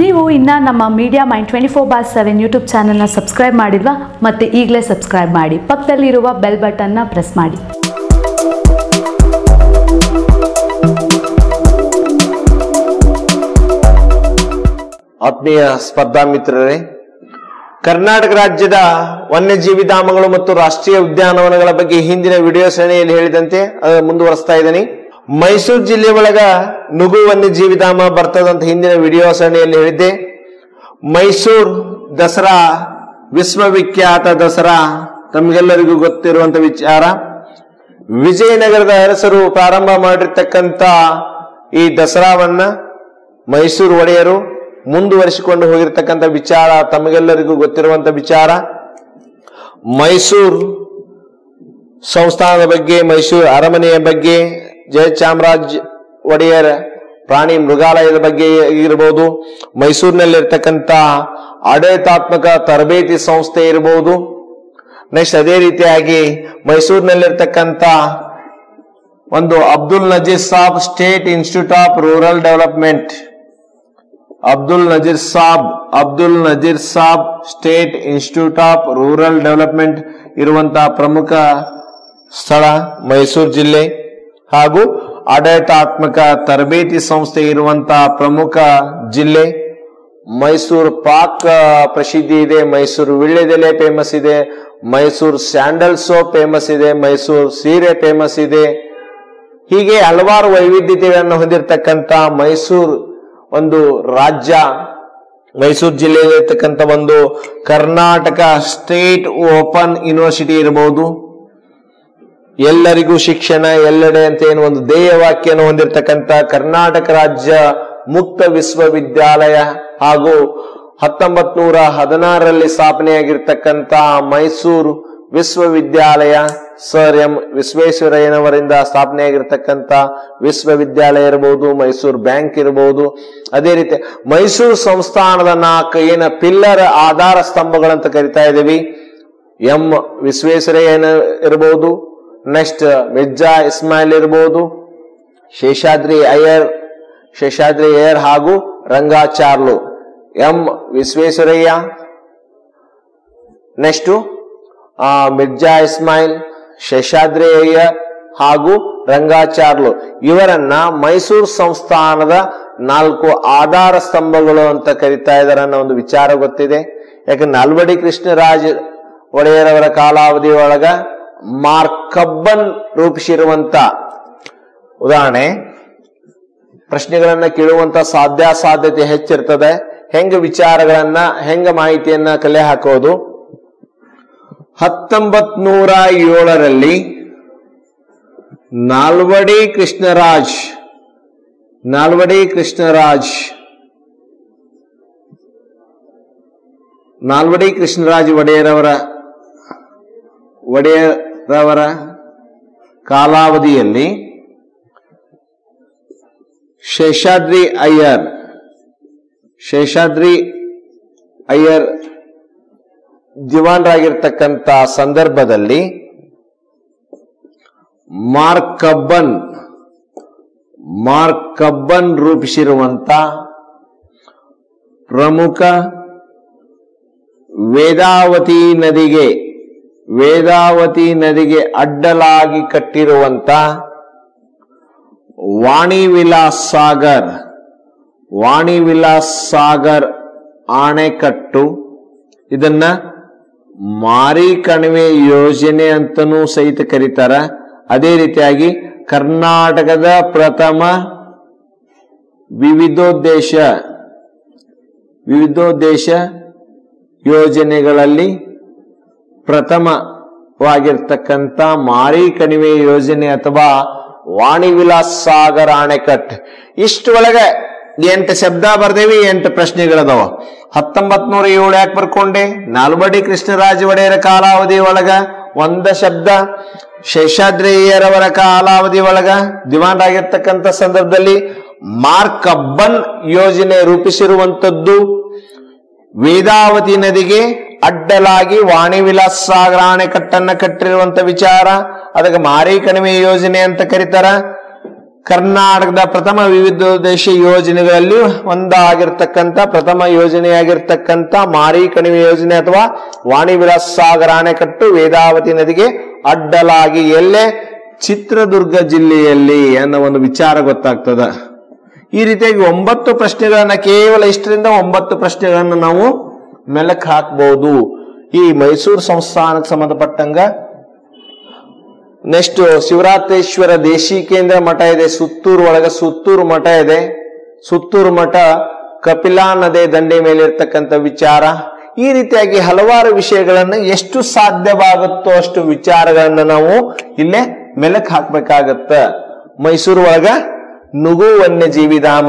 ನೀವು ಇನ್ನು ನಮ್ಮ media mind twenty four bar seven YouTube ಚಾನಲ್ನ ಸಬ್ಸ್ಕ್ರೈಬ್ ಮಾಡಿಲ್ವಾ ಮತ್ತೆ ಈಗಲೇ ಸಬ್ಸ್ಕ್ರೈಬ್ ಮಾಡಿ ಪಕ್ಕದಲ್ಲಿರುವ ಬೆಲ್ ಬಟನ್ನ ಪ್ರೆಸ್ ಮಾಡಿ ಆತ್ಮೀಯ ಸ್ಪರ್ಧಾ ಮಿತ್ರರೇ ಕರ್ನಾಟಕ ರಾಜ್ಯದ ವನ್ಯಜೀವಿ ಧಾಮಗಳು ಮತ್ತು ರಾಷ್ಟ್ರೀಯ ಉದ್ಯಾನವನಗಳ ಬಗ್ಗೆ ಹಿಂದಿನ ವಿಡಿಯೋ ಸರಣಿಯಲ್ಲಿ ಹೇಳಿದಂತೆ ಅದನ್ನು ಮುಂದುವರಿಸ್ತಾ ಇದ್ದೀನಿ ಮೈಸೂರು ಜಿಲ್ಲೆ ಒಳಗ ನುಗು ವನ್ಯಜೀವಿ ಧಾಮ ಬರ್ತದಂತ ಹಿಂದಿನ ವಿಡಿಯೋ ಸರಣಿಯಲ್ಲಿ ಹೇಳಿದ್ದೆ ಮೈಸೂರು ದಸರಾ ವಿಶ್ವವಿಖ್ಯಾತ ದಸರಾ ತಮಗೆಲ್ಲರಿಗೂ ಗೊತ್ತಿರುವಂತ ವಿಚಾರ ವಿಜಯನಗರದ ಅರಸರು ಪ್ರಾರಂಭ ಮಾಡಿರ್ತಕ್ಕಂಥ ಈ ದಸರಾವನ್ನ ಮೈಸೂರು ಒಡೆಯರು ಮುಂದುವರಿಸಿಕೊಂಡು ಹೋಗಿರ್ತಕ್ಕಂಥ ವಿಚಾರ ತಮಗೆಲ್ಲರಿಗೂ ಗೊತ್ತಿರುವಂತ ವಿಚಾರ ಮೈಸೂರು ಸಂಸ್ಥಾನದ ಬಗ್ಗೆ ಮೈಸೂರು ಅರಮನೆಯ ಬಗ್ಗೆ ಜಯಚಾಮರಾಜ್ ಒಡೆಯರ್ ಪ್ರಾಣಿ ಮೃಗಾಲಯದ ಬಗ್ಗೆ ಇರಬಹುದು ಮೈಸೂರಿನಲ್ಲಿರ್ತಕ್ಕಂಥ ಆಡಳಿತಾತ್ಮಕ ತರಬೇತಿ ಸಂಸ್ಥೆ ಇರಬಹುದು ನೆಕ್ಸ್ಟ್ ಅದೇ ರೀತಿಯಾಗಿ ಮೈಸೂರಿನಲ್ಲಿರ್ತಕ್ಕಂಥ ಒಂದು Abdul Nazir Sab state institute of rural development Abdul Nazir Sab Abdul Nazir Sab state institute of rural development ಇರುವಂತಹ ಪ್ರಮುಖ ಸ್ಥಳ ಮೈಸೂರು ಜಿಲ್ಲೆ ಹಾಗೂ ಆಡಳಿತಾತ್ಮಕ ತರಬೇತಿ ಸಂಸ್ಥೆ ಇರುವಂತಹ ಪ್ರಮುಖ ಜಿಲ್ಲೆ ಮೈಸೂರು ಪಾಕ್ ಪ್ರಸಿದ್ಧಿ ಇದೆ ಮೈಸೂರು ವಿಳ್ಳೆದೆಲೆ ಫೇಮಸ್ ಇದೆ ಮೈಸೂರು ಸ್ಯಾಂಡಲ್ ಸೋಪ್ ಫೇಮಸ್ ಇದೆ ಮೈಸೂರು ಸೀರೆ ಫೇಮಸ್ ಇದೆ ಹೀಗೆ ಹಲವಾರು ವೈವಿಧ್ಯತೆಗಳನ್ನು ಹೊಂದಿರತಕ್ಕಂತ ಮೈಸೂರು ಒಂದು ರಾಜ್ಯ ಮೈಸೂರು ಜಿಲ್ಲೆಯಲ್ಲಿರ್ತಕ್ಕಂಥ ಒಂದು ಕರ್ನಾಟಕ ಸ್ಟೇಟ್ ಓಪನ್ ಯೂನಿವರ್ಸಿಟಿ ಇರಬಹುದು ಎಲ್ಲರಿಗೂ ಶಿಕ್ಷಣ ಎಲ್ಲೆಡೆ ಅಂತ ಏನು ಒಂದು ಧ್ಯೇಯ ವಾಕ್ಯನ ಹೊಂದಿರತಕ್ಕಂಥ ಕರ್ನಾಟಕ ರಾಜ್ಯ ಮುಕ್ತ ವಿಶ್ವವಿದ್ಯಾಲಯ ಹಾಗೂ ಹತ್ತೊಂಬತ್ ನೂರ ಹದಿನಾರರಲ್ಲಿ ಸ್ಥಾಪನೆಯಾಗಿರ್ತಕ್ಕಂಥ ಮೈಸೂರು ವಿಶ್ವವಿದ್ಯಾಲಯ ಸರ್ ಎಂ ವಿಶ್ವೇಶ್ವರಯ್ಯನವರಿಂದ ಸ್ಥಾಪನೆಯಾಗಿರ್ತಕ್ಕಂಥ ವಿಶ್ವವಿದ್ಯಾಲಯ ಇರಬಹುದು ಮೈಸೂರು ಬ್ಯಾಂಕ್ ಇರಬಹುದು ಅದೇ ರೀತಿ ಮೈಸೂರು ಸಂಸ್ಥಾನದ ನಾಲ್ಕು ಏನ ಪಿಲ್ಲರ್ ಆಧಾರ ಸ್ತಂಭಗಳಂತ ಕರಿತಾ ಇದ್ದೀವಿ ಎಂ ವಿಶ್ವೇಶ್ವರಯ್ಯನ ಇರಬಹುದು ನೆಕ್ಸ್ಟ್ ಮಿರ್ಜಾ ಇಸ್ಮಾಯಿಲ್ ಇರಬಹುದು ಶೇಷಾದ್ರಿ ಅಯ್ಯರ್ ಶೇಷಾದ್ರಿ ಅಯ್ಯರ್ ಹಾಗೂ ರಂಗಾಚಾರ್ಲು ಎಂ ವಿಶ್ವೇಶ್ವರಯ್ಯ ನೆಕ್ಸ್ಟ್ ಮಿರ್ಜಾ ಇಸ್ಮಾಯಿಲ್ ಶೇಷಾದ್ರಿ ಅಯ್ಯರ್ ಹಾಗೂ ರಂಗಾಚಾರ್ಲು ಇವರನ್ನ ಮೈಸೂರು ಸಂಸ್ಥಾನದ ನಾಲ್ಕು ಆಧಾರ ಸ್ತಂಭಗಳು ಅಂತ ಕರಿತಾ ಇದಾರೆ ಅನ್ನೋ ಒಂದು ವಿಚಾರ ಗೊತ್ತಿದೆ ಯಾಕೆ ನಾಲ್ವಡಿ ಕೃಷ್ಣರಾಜ್ ಒಡೆಯರವರ ಕಾಲಾವಧಿ ಒಳಗ ಮಾರ್ಕಬ್ಬನ್ ರೂಪಿಸಿರುವಂತ ಉದಾಹರಣೆ ಪ್ರಶ್ನೆಗಳನ್ನ ಕೇಳುವಂತ ಸಾಧ್ಯಾಸಾಧ್ಯತೆ ಹೆಚ್ಚಿರ್ತದೆ ಹೆಂಗ ವಿಚಾರಗಳನ್ನ ಹೆಂಗ ಮಾಹಿತಿಯನ್ನ ಕಲೆ ಹಾಕೋದು ಹತ್ತೊಂಬತ್ ನೂರ ಏಳರಲ್ಲಿ ನಾಲ್ವಡಿ ಕೃಷ್ಣರಾಜ್ ನಾಲ್ವಡಿ ಕೃಷ್ಣರಾಜ್ ನಾಲ್ವಡಿ ಕೃಷ್ಣರಾಜ್ ಒಡೆಯರವರ ಒಡೆಯರವರ ಕಾಲಾವಧಿಯಲ್ಲಿ ಶೇಷಾದ್ರಿ ಅಯ್ಯರ್ ಶೇಷಾದ್ರಿ ಅಯ್ಯರ್ ದಿವಾನ್ರಾಗಿರ್ತಕ್ಕಂಥ ಸಂದರ್ಭದಲ್ಲಿ ಮಾರ್ಕ್ ಕಬ್ಬನ್ ಮಾರ್ಕ್ ಕಬ್ಬನ್ ರೂಪಿಸಿರುವಂತ ಪ್ರಮುಖ ವೇದಾವತಿ ನದಿಗೆ ವೇದಾವತಿ ನದಿಗೆ ಅಡ್ಡಲಾಗಿ ಕಟ್ಟಿರುವಂತ ವಾಣಿ ವಿಲಾಸ್ ಸಾಗರ್ ವಾಣಿ ವಿಲಾಸ್ ಸಾಗರ್ ಆಣೆಕಟ್ಟು ಇದನ್ನ ಮಾರಿ ಕಣಿವೆ ಯೋಜನೆ ಅಂತನೂ ಸಹಿತ ಕರೀತಾರ ಅದೇ ರೀತಿಯಾಗಿ ಕರ್ನಾಟಕದ ಪ್ರಥಮ ವಿವಿಧೋದ್ದೇಶ ವಿವಿಧೋದ್ದೇಶ ಯೋಜನೆಗಳಲ್ಲಿ ಪ್ರಥಮವಾಗಿರ್ತಕ್ಕಂಥ ಮಾರಿ ಕಣಿವೆ ಯೋಜನೆ ಅಥವಾ ವಾಣಿ ವಿಲಾಸ್ ಸಾಗರ್ ಅಣೆಕಟ್ ಇಷ್ಟೊಳಗೆ ಎಂಟು ಶಬ್ದ ಬರ್ದೇವಿ ಎಂಟು ಪ್ರಶ್ನೆಗಳದಾವ ಹತ್ತೊಂಬತ್ ನೂರ ಏಳು ಯಾಕೆ ಬರ್ಕೊಂಡೆ ನಾಲ್ವಡಿ ಕೃಷ್ಣರಾಜ ಒಡೆಯರ ಕಾಲಾವಧಿ ಒಳಗ ಒಂದ ಶಬ್ದ ಶೇಷಾದ್ರಿಯರವರ ಕಾಲಾವಧಿ ಒಳಗ ದಿವಾನ್ರಾಗಿರ್ತಕ್ಕಂಥ ಸಂದರ್ಭದಲ್ಲಿ ಮಾರ್ಕ್ ಕಬ್ಬನ್ ಯೋಜನೆ ರೂಪಿಸಿರುವಂತದ್ದು ವೇದಾವತಿ ನದಿಗೆ ಅಡ್ಡಲಾಗಿ ವಾಣಿ ವಿಲಾಸ್ ಸಾಗರ ಅಣೆಕಟ್ಟನ್ನ ಕಟ್ಟಿರುವಂತ ವಿಚಾರ ಅದಕ್ಕೆ ಮಾರಿ ಕಣಿವೆ ಯೋಜನೆ ಅಂತ ಕರೀತಾರ ಕರ್ನಾಟಕದ ಪ್ರಥಮ ವಿವಿಧೋದ್ದೇಶ ಯೋಜನೆಗಳಲ್ಲಿ ಒಂದಾಗಿರ್ತಕ್ಕಂಥ ಪ್ರಥಮ ಯೋಜನೆಯಾಗಿರ್ತಕ್ಕಂಥ ಮಾರಿ ಕಣಿವೆ ಯೋಜನೆ ಅಥವಾ ವಾಣಿ ವಿಲಾಸ ಸಾಗರ ಅಣೆಕಟ್ಟು ವೇದಾವತಿ ನದಿಗೆ ಅಡ್ಡಲಾಗಿ ಎಲ್ಲೇ ಚಿತ್ರದುರ್ಗ ಜಿಲ್ಲೆಯಲ್ಲಿ ಅನ್ನೋ ಒಂದು ವಿಚಾರ ಗೊತ್ತಾಗ್ತದ ಈ ರೀತಿಯಾಗಿ ಒಂಬತ್ತು ಪ್ರಶ್ನೆಗಳನ್ನ ಕೇವಲ ಇಷ್ಟರಿಂದ ಒಂಬತ್ತು ಪ್ರಶ್ನೆಗಳನ್ನ ನಾವು ಮೆಲಕ್ ಹಾಕಬಹುದು ಈ ಮೈಸೂರು ಸಂಸ್ಥಾನಕ್ಕೆ ಸಂಬಂಧಪಟ್ಟಂಗ ನೆಕ್ಸ್ಟ್ ಶಿವರಾತ್ರೇಶ್ವರ ದೇಶಿಕೇಂದ್ರ ಮಠ ಇದೆ ಸುತ್ತೂರು ಒಳಗ ಸುತ್ತೂರು ಮಠ ಇದೆ ಸುತ್ತೂರು ಮಠ ಕಪಿಲಾ ನದಿ ದಂಡೆ ಮೇಲೆ ಇರ್ತಕ್ಕಂಥ ವಿಚಾರ ಈ ರೀತಿಯಾಗಿ ಹಲವಾರು ವಿಷಯಗಳನ್ನು ಎಷ್ಟು ಸಾಧ್ಯವಾಗುತ್ತೋ ಅಷ್ಟು ವಿಚಾರಗಳನ್ನ ನಾವು ಇಲ್ಲೇ ಮೆಲಕ್ ಹಾಕ್ಬೇಕಾಗತ್ತ ಮೈಸೂರು ಒಳಗ ನುಗು ವನ್ಯಜೀವಿ ಧಾಮ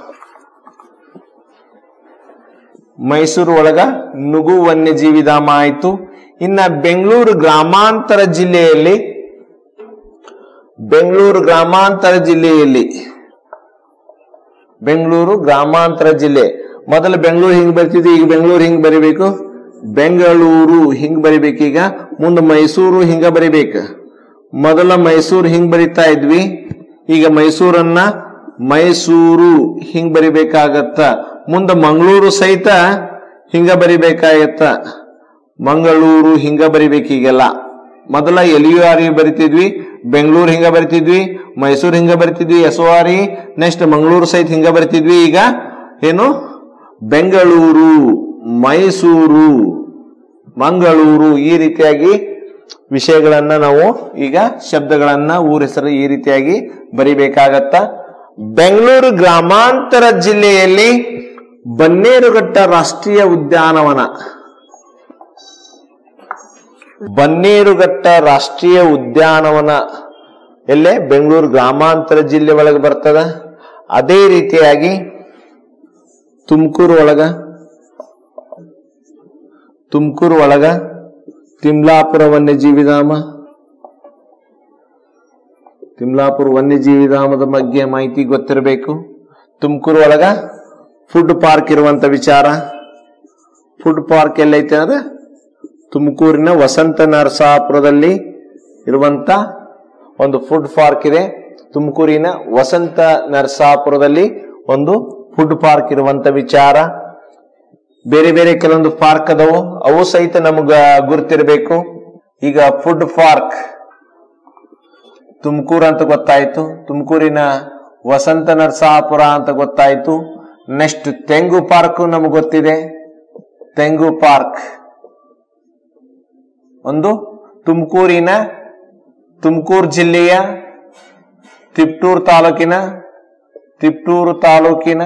ಮೈಸೂರು ಒಳಗ ನುಗು ವನ್ಯಜೀವಿ ಧಾಮ ಆಯ್ತು ಇನ್ನ ಬೆಂಗಳೂರು ಗ್ರಾಮಾಂತರ ಜಿಲ್ಲೆಯಲ್ಲಿ ಬೆಂಗಳೂರು ಗ್ರಾಮಾಂತರ ಜಿಲ್ಲೆಯಲ್ಲಿ ಬೆಂಗಳೂರು ಗ್ರಾಮಾಂತರ ಜಿಲ್ಲೆ ಮೊದಲು ಬೆಂಗಳೂರು ಹಿಂಗ್ ಬರ್ತಿದ್ವಿ ಈಗ ಬೆಂಗಳೂರು ಹಿಂಗ್ ಬರಿಬೇಕು ಬೆಂಗಳೂರು ಹಿಂಗ್ ಬರಿಬೇಕೀಗ ಮುಂದೆ ಮೈಸೂರು ಹಿಂಗ ಬರಿಬೇಕು ಮೊದಲ ಮೈಸೂರು ಹಿಂಗ್ ಬರಿತಾ ಇದ್ವಿ ಈಗ ಮೈಸೂರನ್ನ ಮೈಸೂರು ಹಿಂಗ್ ಬರಿಬೇಕಾಗತ್ತ ಮುಂದೆ ಮಂಗಳೂರು ಸಹಿತ ಹಿಂಗ ಬರಿಬೇಕಾಗತ್ತ ಮಂಗಳೂರು ಹಿಂಗ ಬರಿಬೇಕೀಗೆಲ್ಲ ಮೊದಲ ಎಲ್ ಯು ಆರ್ ಬರಿತಿದ್ವಿ ಬೆಂಗಳೂರು ಹಿಂಗ ಬರಿತಿದ್ವಿ ಮೈಸೂರು ಹಿಂಗ ಬರಿತಿದ್ವಿ S O R next Mangaluru ಸಹಿತ ಹಿಂಗ ಬರಿತಿದ್ವಿ ಈಗ ಏನು ಬೆಂಗಳೂರು ಮೈಸೂರು ಮಂಗಳೂರು ಈ ರೀತಿಯಾಗಿ ವಿಷಯಗಳನ್ನ ನಾವು ಈಗ ಶಬ್ದಗಳನ್ನ ಊರ ಹೆಸರು ಈ ರೀತಿಯಾಗಿ ಬರಿಬೇಕಾಗತ್ತ ಬೆಂಗಳೂರು ಗ್ರಾಮಾಂತರ ಜಿಲ್ಲೆಯಲ್ಲಿ ಬನ್ನೇರುಘಟ್ಟ ರಾಷ್ಟ್ರೀಯ ಉದ್ಯಾನವನ ಬನ್ನೇರುಘಟ್ಟ ರಾಷ್ಟ್ರೀಯ ಉದ್ಯಾನವನ ಎಲ್ಲೇ ಬೆಂಗಳೂರು ಗ್ರಾಮಾಂತರ ಜಿಲ್ಲೆ ಒಳಗೆ ಬರ್ತದ ಅದೇ ರೀತಿಯಾಗಿ ತುಮಕೂರು ಒಳಗ ತುಮಕೂರು ಒಳಗ ತಿಮ್ಲಾಪುರ ವನ್ಯಜೀವಿ ಧಾಮ ತಿಮ್ಲಾಪುರ ವನ್ಯಜೀವಿ ಧಾಮದ ಬಗ್ಗೆ ಮಾಹಿತಿ ಗೊತ್ತಿರಬೇಕು ತುಮಕೂರು ಒಳಗ ಫುಡ್ ಪಾರ್ಕ್ ಇರುವಂತ ವಿಚಾರ ಫುಡ್ ಪಾರ್ಕ್ ಎಲ್ಲೈತೆ ಅಂದ್ರೆ ತುಮಕೂರಿನ ವಸಂತ ನರಸಾಪುರದಲ್ಲಿ ಇರುವಂತ ಒಂದು ಫುಡ್ ಪಾರ್ಕ್ ಇದೆ ತುಮಕೂರಿನ ವಸಂತ ನರಸಾಪುರದಲ್ಲಿ ಒಂದು ಫುಡ್ ಪಾರ್ಕ್ ಇರುವಂತ ವಿಚಾರ ಬೇರೆ ಬೇರೆ ಕೆಲವೊಂದು ಪಾರ್ಕ್ ಅದಾವು ಅವು ಸಹಿತ ನಮಗ ಗುರ್ತಿರ್ಬೇಕು ಈಗ ಫುಡ್ ಪಾರ್ಕ್ ತುಮಕೂರು ಅಂತ ಗೊತ್ತಾಯ್ತು ತುಮಕೂರಿನ ವಸಂತ ನರಸಾಪುರ ಅಂತ ಗೊತ್ತಾಯ್ತು ನೆಕ್ಸ್ಟ್ ತೆಂಗು ಪಾರ್ಕ್ ನಮಗೆ ಗೊತ್ತಿದೆ ತೆಂಗು ಪಾರ್ಕ್ ಒಂದು ತುಮಕೂರಿನ ತುಮಕೂರು ಜಿಲ್ಲೆಯ ತಿಪ್ಟೂರು ತಾಲೂಕಿನ ತಿಪ್ಟೂರು ತಾಲೂಕಿನ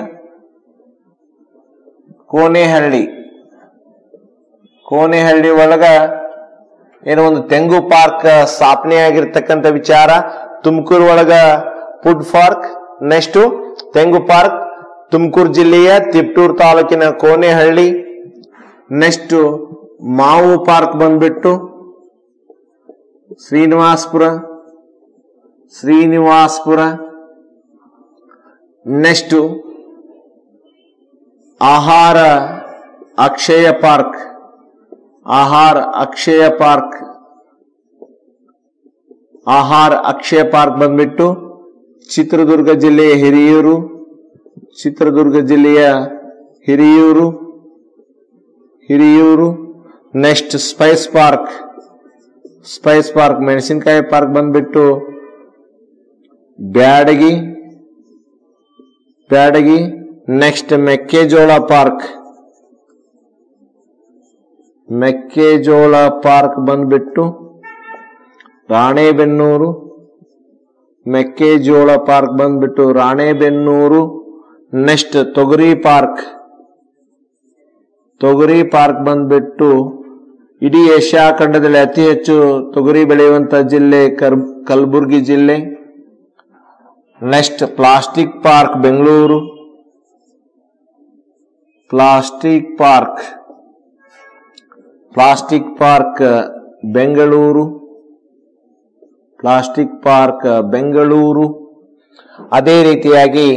ಕೋನೆಹಳ್ಳಿ ಕೋನೆಹಳ್ಳಿ ಒಳಗ ಏನೋ ಒಂದು ತೆಂಗು ಪಾರ್ಕ್ ಸ್ಥಾಪನೆ ಆಗಿರ್ತಕ್ಕಂಥ ವಿಚಾರ ತುಮಕೂರು ಒಳಗ ಫುಡ್ ಪಾರ್ಕ್ ನೆಕ್ಸ್ಟ್ ತೆಂಗು ಪಾರ್ಕ್ ತುಮಕೂರು ಜಿಲ್ಲೆಯ ತಿಪ್ಟೂರು ತಾಲೂಕಿನ ಕೋನೆಹಳ್ಳಿ ನೆಕ್ಸ್ಟ್ ಮಾವು ಪಾರ್ಕ್ ಬಂದ್ಬಿಟ್ಟು ಶ್ರೀನಿವಾಸ್ಪುರ ಶ್ರೀನಿವಾಸ್ಪುರ ನೆಕ್ಸ್ಟ್ ಆಹಾರ ಅಕ್ಷಯ ಪಾರ್ಕ್ ಆಹಾರ ಅಕ್ಷಯ ಪಾರ್ಕ್ ಆಹಾರ ಅಕ್ಷಯ ಪಾರ್ಕ್ ಬಂದ್ಬಿಟ್ಟು ಚಿತ್ರದುರ್ಗ ಜಿಲ್ಲೆಯ ಹಿರಿಯೂರು ಚಿತ್ರದುರ್ಗ ಜಿಲ್ಲೆಯ Hiriyur Hiriyur next spice park spice park ಮೆಣಸಿನಕಾಯಿ ಪಾರ್ಕ್ ಬಂದ್ಬಿಟ್ಟು ಬ್ಯಾಡಗಿ ಬ್ಯಾಡಗಿ ನೆಕ್ಸ್ಟ್ ಮೆಕ್ಕೆಜೋಳ ಪಾರ್ಕ್ ಮೆಕ್ಕೆಜೋಳ ಪಾರ್ಕ್ ಬಂದ್ಬಿಟ್ಟು ರಾಣೆಬೆನ್ನೂರು ಮೆಕ್ಕೆಜೋಳ ಪಾರ್ಕ್ ಬಂದ್ಬಿಟ್ಟು ರಾಣೆಬೆನ್ನೂರು ನೆಕ್ಸ್ಟ್ ತೊಗರಿ ಪಾರ್ಕ್ ತೊಗರಿ ಪಾರ್ಕ್ ಬಂದ್ಬಿಟ್ಟು ಇಡೀ ಏಷ್ಯಾ ಖಂಡದಲ್ಲಿ ಅತಿ ಹೆಚ್ಚು ತೊಗರಿ ಬೆಳೆಯುವಂತ ಜಿಲ್ಲೆ ಕರ್ ಕಲಬುರಗಿ ಜಿಲ್ಲೆ next plastic park Bengaluru plastic park plastic park Bengaluru plastic park Bengaluru ಅದೇ ರೀತಿಯಾಗಿ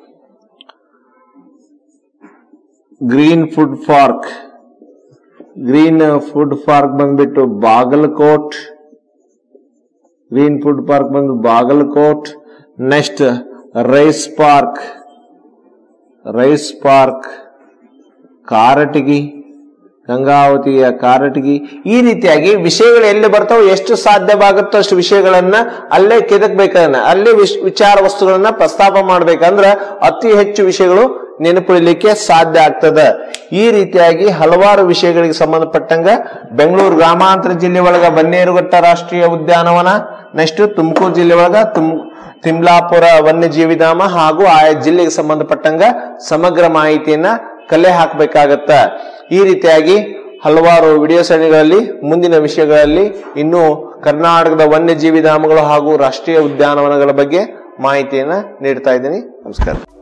green food park green food park ಬಂದ್ಬಿಟ್ಟು ಬಾಗಲಕೋಟ್ ಗ್ರೀನ್ ಫುಡ್ ಪಾರ್ಕ್ ಬಂದು Bagalkot next rice park rice park Karatagi ಗಂಗಾವತಿಯ ಕಾರಟಗಿ ಈ ರೀತಿಯಾಗಿ ವಿಷಯಗಳು ಎಲ್ಲಿ ಬರ್ತಾವೋ ಎಷ್ಟು ಸಾಧ್ಯವಾಗುತ್ತೋ ಅಷ್ಟು ವಿಷಯಗಳನ್ನ ಅಲ್ಲೇ ಕೆದಕ್ಬೇಕನ್ನ ಅಲ್ಲೇ ವಿಶ್- ವಿಚಾರ ವಸ್ತುಗಳನ್ನ ಪ್ರಸ್ತಾಪ ಮಾಡ್ಬೇಕಂದ್ರ ಅತಿ ಹೆಚ್ಚು ವಿಷಯಗಳು ನೆನಪಿಡಲಿಕ್ಕೆ ಸಾಧ್ಯ ಆಗ್ತದ ಈ ರೀತಿಯಾಗಿ ಹಲವಾರು ವಿಷಯಗಳಿಗೆ ಸಂಬಂಧಪಟ್ಟಂಗ ಬೆಂಗಳೂರು ಗ್ರಾಮಾಂತರ ಜಿಲ್ಲೆ ಒಳಗ ಬನ್ನೇರುಘಟ್ಟ ರಾಷ್ಟ್ರೀಯ ಉದ್ಯಾನವನ ನೆಕ್ಸ್ಟ್ ತುಮಕೂರು ಜಿಲ್ಲೆ ಒಳಗ ತುಮ್ ತಿಮ್ಲಾಪುರ ವನ್ಯಜೀವಿ ಧಾಮ ಹಾಗೂ ಆಯಾ ಜಿಲ್ಲೆಗೆ ಸಂಬಂಧಪಟ್ಟಂಗ ಸಮಗ್ರ ಮಾಹಿತಿಯನ್ನ ಕಲೆ ಹಾಕಬೇಕಾಗತ್ತ ಈ ರೀತಿಯಾಗಿ ಹಲವಾರು ವಿಡಿಯೋ ಸರಣಿಗಳಲ್ಲಿ ಮುಂದಿನ ವಿಷಯಗಳಲ್ಲಿ ಇನ್ನೂ ಕರ್ನಾಟಕದ ವನ್ಯಜೀವಿ ಧಾಮಗಳು ಹಾಗೂ ರಾಷ್ಟ್ರೀಯ ಉದ್ಯಾನವನಗಳ ಬಗ್ಗೆ ಮಾಹಿತಿಯನ್ನ ನೀಡ್ತಾ ಇದ್ದೀನಿ ನಮಸ್ಕಾರ